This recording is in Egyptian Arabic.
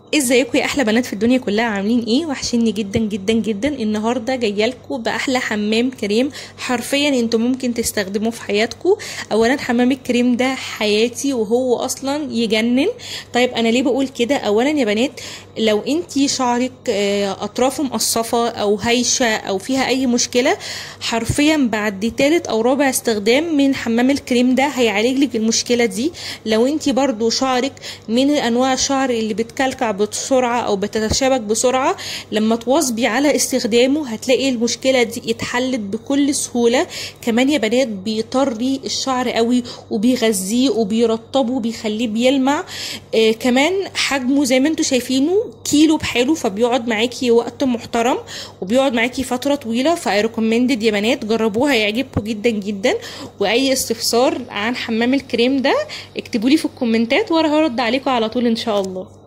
ازيكم يا احلى بنات في الدنيا كلها عاملين ايه وحشني جدا جدا جدا النهارده جايه لكم باحلى حمام كريم حرفيا انتوا ممكن تستخدموه في حياتكم اولا حمام الكريم ده حياتي وهو اصلا يجنن طيب انا ليه بقول كده اولا يا بنات لو انتي شعرك آه، اطرافه مقصفه او هايشه او فيها اي مشكله حرفيا بعد تالت او رابع استخدام من حمام الكريم ده هيعالج لك المشكله دي لو انتي برضو شعرك من انواع الشعر اللي بتكلكع بسرعه او بتتشابك بسرعه لما تواظبي على استخدامه هتلاقي المشكله دي اتحلت بكل سهوله كمان يا بنات بيطري الشعر قوي وبيغذيه وبيرطبه وبيخليه بيلمع آه كمان حجمه زي ما انتم شايفينه كيلو بحاله فبيقعد معاكي وقت محترم وبيقعد معاكي فتره طويله فاي ريكومندد يا بنات جربوها هيعجبكم جدا جدا واي استفسار عن حمام الكريم ده اكتبوا لي في الكومنتات وانا هرد عليكم على طول ان شاء الله